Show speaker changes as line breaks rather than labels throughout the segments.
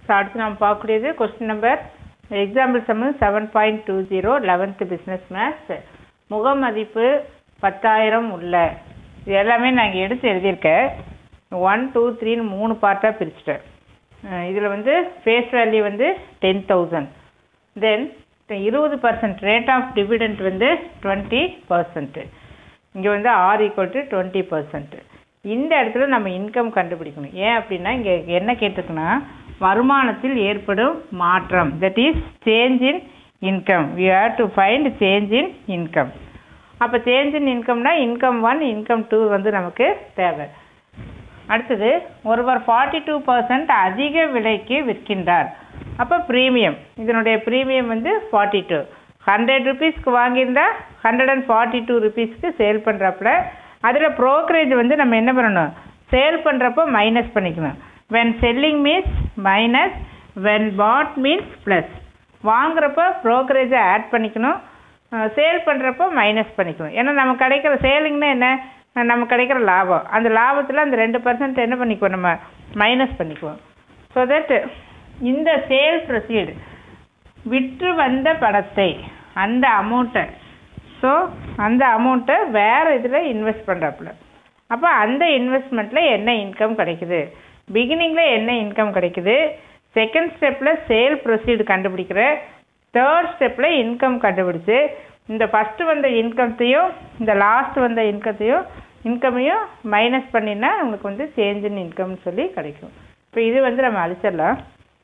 so அடுத்து நம்ம பார்க்கக்கூடியது question number example sum seven point two zero eleventh business maths முகமதிப்பு பத்தாயிரம் உள்ள இது எல்லாமே நான் இங்கே எடுத்து எழுதியிருக்கேன் ஒன் டூ த்ரீன்னு மூணு பார்ட்டாக பிரிச்சுட்டேன் இதில் வந்து ஃபேஸ் வேல்யூ வந்து டென் தௌசண்ட் தென் இருபது பர்சன்ட் ரேட் ஆஃப் டிவிடெண்ட் வந்து டுவெண்ட்டி பர்சன்ட்டு இங்கே வந்து R equal to twenty percent இந்த இடத்துல நம்ம இன்கம் கண்டுபிடிக்கணும் ஏன் அப்படின்னா இங்கே என்ன கேட்டிருக்குன்னா வருமானத்தில் ஏற்படும் மாற்றம் that is change in income we have to find change in income அப்போ சேஞ்ச் இன் இன்கம்னா இன்கம் ஒன் இன்கம் டூ வந்து நமக்கு தேவை அடுத்தது ஒருவர் ஃபார்ட்டி டூ பர்சன்ட் அதிக விலைக்கு விற்கின்றார் அப்போ ப்ரீமியம் இதனுடைய ப்ரீமியம் வந்து ஃபார்ட்டி டூ ஹண்ட்ரட் ருபீஸ்க்கு வாங்கியிருந்தா ஹண்ட்ரட் அண்ட் ஃபார்ட்டி டூ ருபீஸ்க்கு சேல் பண்ணுறப்பல அதில் ப்ரோக்கரேஜ் வந்து நம்ம என்ன பண்ணணும் சேல் பண்ணுறப்போ மைனஸ் பண்ணிக்கணும் when selling means minus when bought means plus வாங்குறப்போ ப்ரோக்கரேஜை ஆட் பண்ணிக்கணும் சேல் பண்ணுறப்போ மைனஸ் பண்ணிக்கணும் ஏன்னா நம்ம கிடைக்கிற சேலிங்னா என்ன நம்ம கிடைக்கிற லாபம் அந்த லாபத்தில் அந்த ரெண்டு பர்சன்ட் என்ன பண்ணிக்குவோம் நம்ம மைனஸ் பண்ணிக்குவோம் ஸோ தட் இந்த சேல் ப்ரொசீடு விற்று வந்த பணத்தை அந்த அமௌண்ட்டை ஸோ அந்த அமௌண்ட்டை வேறு இதில் இன்வெஸ்ட் பண்ணுறாப்புல அப்போ அந்த இன்வெஸ்ட்மெண்ட்டில் என்ன இன்கம் கிடைக்குது பிகினிங்கில் என்ன இன்கம் கிடைக்குது செகண்ட் ஸ்டெப்பில் சேல் ப்ரொசீடு கண்டுபிடிக்கிற தேர்ட் ஸ்டெப்பில் இன்கம் கண்டுபிடிச்சு இந்த ஃபஸ்ட்டு வந்த இன்கத்தையும் இந்த லாஸ்ட் வந்த இன்கத்தையும் இன்கமையும் மைனஸ் பண்ணினா உங்களுக்கு வந்து சேஞ்ச் இன் இன்கம்னு சொல்லி கிடைக்கும் இப்போ இது வந்து நம்ம அழிச்சிடலாம்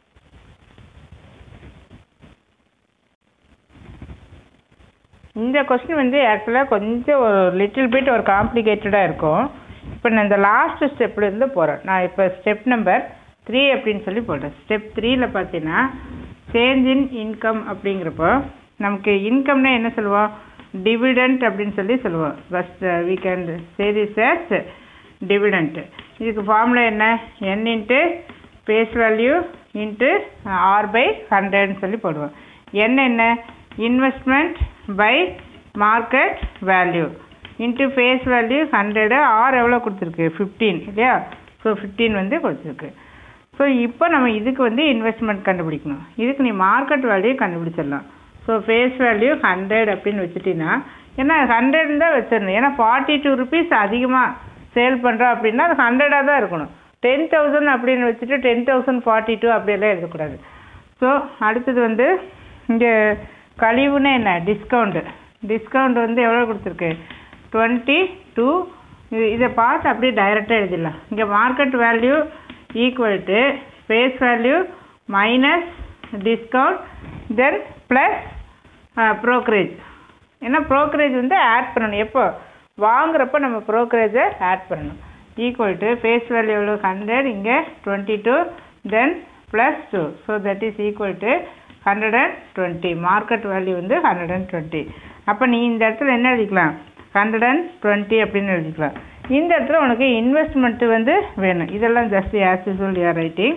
இந்த கொஸ்டின் வந்து ஆக்சுவலாக கொஞ்சம் ஒரு லிட்டில் பிட் ஒரு காம்ப்ளிகேட்டடாக இருக்கும் இப்போ நான் இந்த லாஸ்ட் ஸ்டெப்லேருந்து போகிறேன் நான் இப்போ ஸ்டெப் நம்பர் த்ரீ அப்படின்னு சொல்லி போடுறேன் ஸ்டெப் த்ரீயில் பார்த்தீங்கன்னா சேஞ்ச் இன் இன்கம் அப்படிங்கிறப்போ நமக்கு இன்கம்னா என்ன சொல்லுவோம் டிவிடெண்ட் அப்படின்னு சொல்லி சொல்லுவோம் first we can say this as dividend இதுக்கு ஃபார்முலா என்ன N into face value into R by ஹண்ட்ரட்னு சொல்லி போடுவோம் என் என்ன investment by market value into face value hundred R எவ்வளோ கொடுத்துருக்கு ஃபிஃப்டீன் இல்லையா ஸோ ஃபிஃப்டீன் வந்து கொடுத்துருக்கு ஸோ இப்போ நம்ம இதுக்கு வந்து இன்வெஸ்ட்மெண்ட் கண்டுபிடிக்கணும் இதுக்கு நீ மார்க்கெட் வேல்யூ கண்டுபிடிச்சிடலாம் ஸோ ஃபேஸ் வேல்யூ ஹண்ட்ரட் அப்படின்னு வச்சுட்டீங்கன்னா ஏன்னா ஹண்ட்ரட் தான் வச்சிடணும் ஏன்னா ஃபார்ட்டி டூ ருபீஸ் அதிகமாக சேல் பண்ணுறோம் அப்படின்னா அது ஹண்ட்ரடாக தான் இருக்கணும் டென் தௌசண்ட் அப்படின்னு வச்சுட்டு டென் தௌசண்ட் ஃபார்ட்டி டூ அப்படியெல்லாம் எழுதக்கூடாது ஸோ அடுத்தது வந்து இங்கே கழிவுன்னா என்ன டிஸ்கவுண்ட்டு டிஸ்கவுண்ட் வந்து எவ்வளோ கொடுத்துருக்கு டுவெண்ட்டி டூ இது இதை பார்த்து அப்படியே டைரெக்டாக எழுதிடலாம் இங்கே market value equal to face value minus discount then plus brokerage ஏன்னா ப்ரோக்கரேஜ் வந்து ஆட் பண்ணணும் எப்போ வாங்குறப்போ நம்ம ப்ரோக்கரேஜை ஆட் பண்ணணும் ஈக்குவல் டு ஃபேஸ் வேல்யூ எவ்வளோ ஹண்ட்ரட் இங்கே twenty two then plus two so that is equal to hundred and twenty market value வந்து ஹண்ட்ரட் அண்ட் டுவெண்ட்டி அப்போ நீ இந்த இடத்துல என்ன எழுதிக்கலாம் ஹண்ட்ரட் அண்ட் டுவெண்ட்டி அப்படின்னு எழுதிக்கலாம் இந்த இடத்துல உனக்கு இன்வெஸ்ட்மெண்ட்டு வந்து வேணும் இதெல்லாம் just as usual you are writing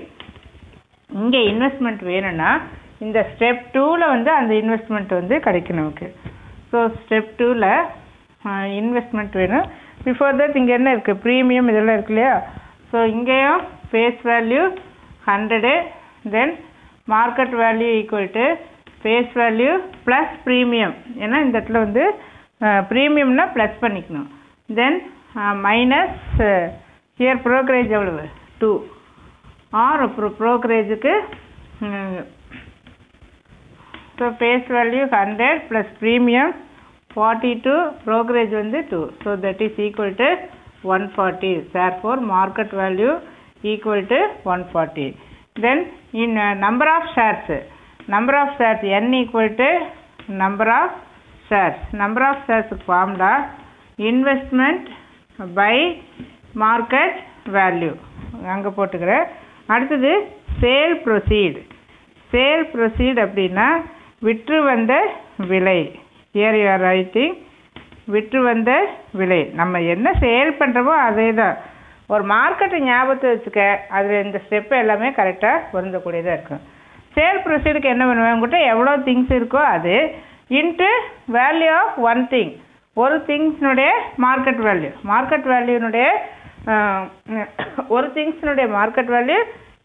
இங்கே இன்வெஸ்ட்மெண்ட் வேணும்னா இந்த ஸ்டெப் டூவில் வந்து அந்த இன்வெஸ்ட்மெண்ட் வந்து கிடைக்கும் நமக்கு ஸோ ஸ்டெப் டூவில் இன்வெஸ்ட்மெண்ட் வேணும் பிஃபோர் தட் இங்கே என்ன இருக்குது ப்ரீமியம் இதெல்லாம் இருக்கு இல்லையா ஸோ இங்கேயும் face value hundred then market value equal to face value plus premium ஏன்னா இந்த இடத்துல வந்து ப்ரீமியம்னா ப்ளஸ் பண்ணிக்கணும் தென் மைனஸ் ஹியர் ப்ரோக்கரேஜ் எவ்வளவு டூ ஆர் ப்ரோ ப்ரோக்கரேஜுக்கு so face value hundred plus premium forty two brokerage வந்து two so that is equal to one forty therefore market value equal to one forty then in number of shares number of shares N equal to number of shares number of ஷேர்ஸுக்கு ஃபார்ம்டா investment by market value அங்கே போட்டுக்கிறேன் அடுத்தது sale proceed sale proceed அப்படின்னா விற்று வந்த விலை here you are writing விற்று வந்த விலை நம்ம என்ன சேல் பண்ணுறோமோ அதே தான் ஒரு மார்க்கெட்டை ஞாபகத்தை வச்சுக்க அதில் இந்த ஸ்டெப்பு எல்லாமே கரெக்டாக பொருந்தக்கூடியதாக இருக்கும் சேல் ப்ரொசீடுக்கு என்ன பண்ணுவேன் உங்கள்கிட்ட எவ்வளோ திங்ஸ் இருக்கோ அது into value of one thing ஒரு திங்ஸ்னுடைய மார்க்கெட் வேல்யூ மார்க்கெட் வேல்யூனுடைய ஒரு திங்ஸ்னுடைய market value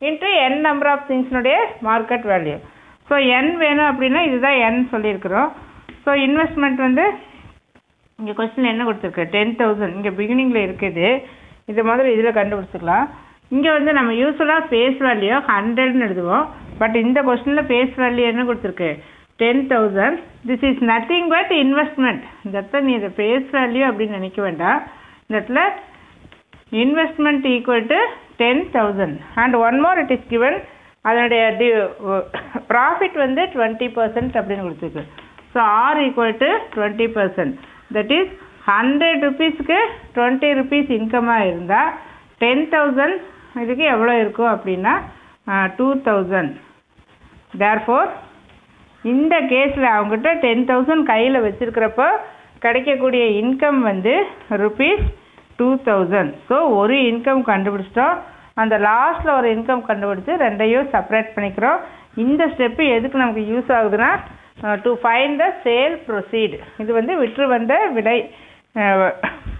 into N number of திங்ஸ்னுடைய மார்க்கெட் வேல்யூ ஸோ என் வேணும் அப்படின்னா இதுதான் என் சொல்லியிருக்கிறோம் ஸோ இன்வெஸ்ட்மெண்ட் வந்து இங்கே கொஸ்டின் என்ன கொடுத்துருக்கு டென் தௌசண்ட் இங்கே பிகினிங்கில் இருக்குது இது முதல்ல இதில் கண்டுபிடிச்சிக்கலாம் இங்கே வந்து நம்ம யூஸ்வலாக ஃபேஸ் வேல்யூ ஹண்ட்ரட்னு எழுதுவோம் பட் இந்த கொஸ்டினில் ஃபேஸ் வேல்யூ என்ன கொடுத்துருக்கு ten thousand this is nothing but investment இந்த இடத்துல நீ இதை ஃபேஸ் வேல்யூ அப்படின்னு நினைக்க வேண்டாம் இந்த இடத்துல investment equal to ten thousand and one more it is given அதனுடைய டி ப்ராஃபிட் வந்து டுவெண்ட்டி பர்சன்ட் அப்படின்னு கொடுத்துருக்கு so R equal to twenty percent that is hundred ருபீஸ்க்கு டுவெண்ட்டி ருபீஸ் இன்கமாக இருந்தால் டென் தௌசண்ட் இதுக்கு எவ்வளோ இருக்கும் அப்படின்னா டூ தௌசண்ட் தேர்ஃபோர் இந்த கேஸில் அவங்ககிட்ட டென் தௌசண்ட் கையில் வச்சுருக்கிறப்போ கிடைக்கக்கூடிய இன்கம் வந்து ருபீஸ் டூ தௌசண்ட் ஸோ ஒரு இன்கம் கண்டுபிடிச்சிட்டோம் அந்த லாஸ்ட்டில் ஒரு இன்கம் கண்டுபிடிச்சி ரெண்டையும் செப்பரேட் பண்ணிக்கிறோம் இந்த ஸ்டெப்பு எதுக்கு நமக்கு யூஸ் ஆகுதுன்னா to find the sale proceed இது வந்து விற்று வந்த விலை அஹ்,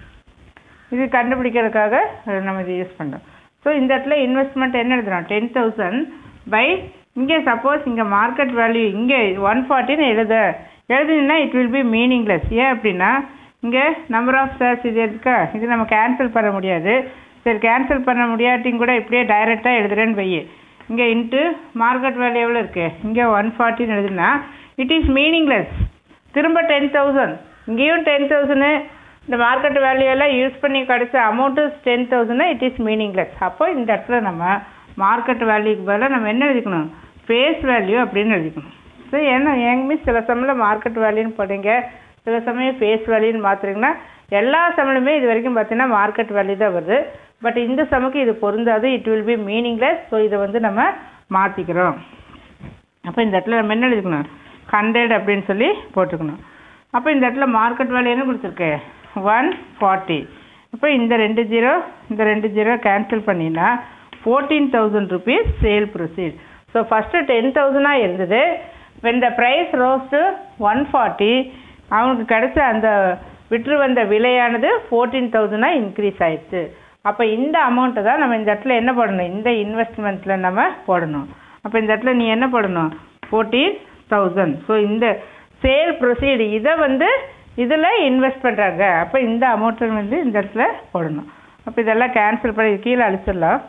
இது கண்டுபிடிக்கிறதுக்காக அஹ், நம்ம இது யூஸ் பண்ணுறோம் ஸோ இந்த இடத்துல இன்வெஸ்ட்மெண்ட் என்ன எழுதுறோம் டென் தௌசண்ட் பை இங்கே சப்போஸ் இங்கே மார்க்கெட் வேல்யூ இங்கே ஒன் ஃபார்ட்டின்னு எழுத எழுதுனீங்கன்னா இட் வில் பி மீனிங்லெஸ் ஏன் அப்படின்னா இங்கே நம்பர் ஆஃப் ஷேர்ஸ் இது இருக்கா இது நம்ம கேன்சல் பண்ண முடியாது சரி கேன்சல் பண்ண முடியாட்டியும் கூட இப்படியே டைரெக்டாக எழுதுறேன்னு வை இங்கே இன்ட்டு மார்க்கெட் வேல்யூ எவ்வளோ இருக்குது இங்கே ஒன் ஃபார்ட்டின்னு எழுதுனா இட் இஸ் மீனிங்லெஸ் திரும்ப டென் தௌசண்ட் இங்கேயும் டென் தௌசண்ட் இந்த மார்க்கெட் வேல்யூ எல்லாம் யூஸ் பண்ணி கிடைச்ச அமௌண்ட்டு டென் தௌசண்ட்னா இட் இஸ் மீனிங்லெஸ் அப்போ இந்த இடத்துல நம்ம மார்க்கெட் வேல்யூக்கு பதிலாக நம்ம என்ன எழுதிக்கணும் ஃபேஸ் வேல்யூ அப்படின்னு எழுதிக்கணும் ஸோ ஏன்னா எங்குமே சில சமயம் மார்க்கெட் வேல்யூன்னு போடுங்க சில சமயம் ஃபேஸ் வேல்யூன்னு மாற்றுறீங்கன்னா எல்லா சமயமே இது வரைக்கும் பார்த்தீங்கன்னா மார்க்கெட் வேல்யூ தான் வருது பட் இந்த சமக்கு இது பொருந்தாது it will be meaningless so இதை வந்து நம்ம மாற்றிக்கிறோம் அப்போ இந்த இடத்துல நம்ம என்ன எழுதிக்கணும் ஹண்ட்ரட் அப்படின்னு சொல்லி போட்டுக்கணும் அப்போ இந்த இடத்துல மார்க்கெட் வேல்யூ என்ன கொடுத்துருக்கு ஒன் ஃபார்ட்டி அப்போ இந்த ரெண்டு ஜீரோ இந்த ரெண்டு ஜீரோ கேன்சல் பண்ணினா fourteen thousand rupees sale proceed so first ten தௌசண்டாக இருந்தது when the price rose to one forty அவனுக்கு கிடைச்ச அந்த விற்று வந்த விலையானது ஃபோர்டீன் தௌசண்டாக இன்க்ரீஸ் ஆயிடுச்சு அப்போ இந்த அமௌண்ட்டை தான் நம்ம இந்த இடத்துல என்ன போடணும் இந்த இன்வெஸ்ட்மெண்ட்டில் நம்ம போடணும் அப்போ இந்த இடத்துல நீ என்ன போடணும் ஃபோர்டீன் தௌசண்ட் ஸோ இந்த சேல் ப்ரொசீடு இதை வந்து இதில் இன்வெஸ்ட் பண்ணுறாங்க அப்போ இந்த அமௌண்ட்டை வந்து இந்த இடத்துல போடணும் அப்போ இதெல்லாம் கேன்சல் பண்ணி கீழே அழிச்சிடலாம்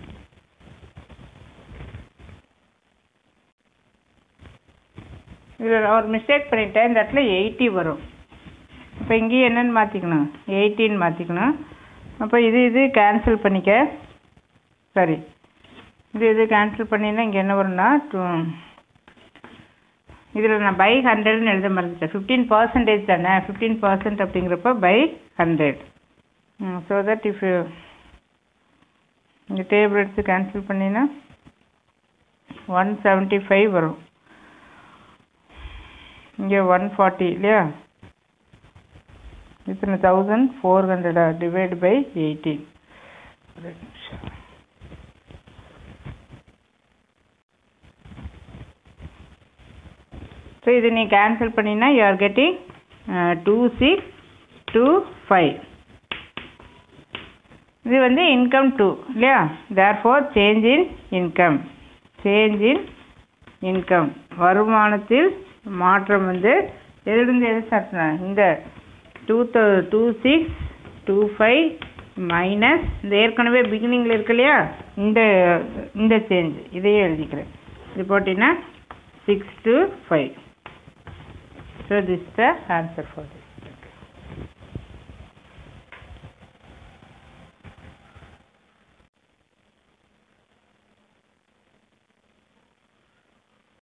இதில் நான் ஒரு மிஸ்டேக் பண்ணிட்டேன் இந்த இடத்துல எயிட்டி வரும் அப்போ இங்கேயும் என்னென்னு மாற்றிக்கணும் எயிட்டின்னு மாற்றிக்கணும் அப்போ இது இது கேன்சல் பண்ணிக்க சரி இது இது கேன்சல் பண்ணினா இங்கே என்ன வரும்னா டூ இதில் நான் பை ஹண்ட்ரட்னு எழுத மறந்துட்டேன் ஃபிஃப்டீன் பர்சன்டேஜ் தானே ஃபிஃப்டீன் பர்சன்ட் அப்படிங்கிறப்ப by hundred so that if you இந்த டேபிள் எடுத்து கேன்சல் பண்ணினா ஒன் செவன்ட்டி ஃபைவ் வரும் இங்கே ஒன் ஃபார்ட்டி இல்லையா இத்தனை தௌசண்ட் ஃபோர் ஹண்ட்ரடா டிவைட் பை எயிட்டீன் ஸோ இது நீ கேன்சல் பண்ணினா you are getting two six two five இது வந்து இன்கம் டூ இல்லையா therefore change in income change in income வருமானத்தில் மாற்றம் வந்து எதிலிருந்து எது சாட்டினேன் இந்த டூ தௌ two six two five minus இந்த ஏற்கனவே பிகினிங்கில் இருக்கு இல்லையா இந்த இந்த சேஞ்ச் இதையே எழுதிக்கிறேன் இது போட்டிங்கன்னா six two five so this the answer for this